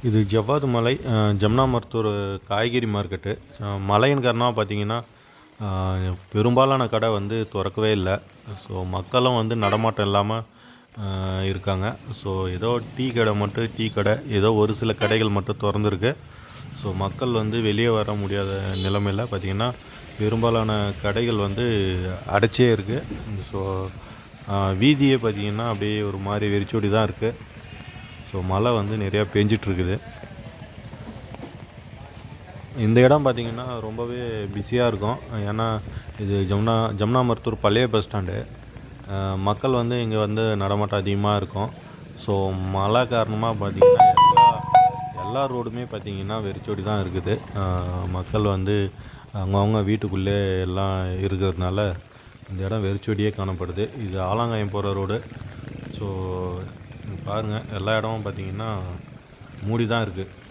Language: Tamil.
இது ஜவ்வாது மலை அஹ், ஜமுனா மருத்தூர் காய்கறி மார்க்கெட்டு அஹ், மழையின் காரணமாக பார்த்தீங்கன்னா அஹ், பெரும்பாலான கடை வந்து திறக்கவே இல்லை ஸோ மக்களும் வந்து நடமாட்டம் இல்லாமல் இருக்காங்க ஸோ ஏதோ டீ கடை மட்டும் டீ கடை ஏதோ ஒரு சில கடைகள் மட்டும் திறந்துருக்கு ஸோ மக்கள் வந்து வெளியே வர முடியாத நிலைமையில் பார்த்திங்கன்னா பெரும்பாலான கடைகள் வந்து அடைச்சே இருக்குது ஸோ வீதியே பார்த்திங்கன்னா அப்படியே ஒரு மாதிரி வெறிச்சோடி தான் இருக்குது ஸோ மழை வந்து நிறையா பேஞ்சிட்டு இருக்குது இந்த இடம் பார்த்திங்கன்னா ரொம்பவே பிஸியாக இருக்கும் ஏன்னா இது ஜமுனா ஜமுனா மருத்தூர் பழைய பஸ் ஸ்டாண்டு அஹ் மக்கள் வந்து இங்கே வந்து நடமாட்டம் அதிகமாக இருக்கும் ஸோ மழை காரணமாக பார்த்திங்கன்னா எல்லா எல்லா ரோடுமே பார்த்திங்கன்னா வெறிச்சோடி தான் இருக்குது அஹ் மக்கள் வந்து அவங்கவுங்க வீட்டுக்குள்ளே எல்லாம் இருக்கிறதுனால இந்த இடம் வெறிச்சோடியே காணப்படுது இது ஆலாங்காயம் போகிற ரோடு ஸோ பாருங்கள் எல்லா இடமும் பார்த்திங்கன்னா மூடி தான் இருக்குது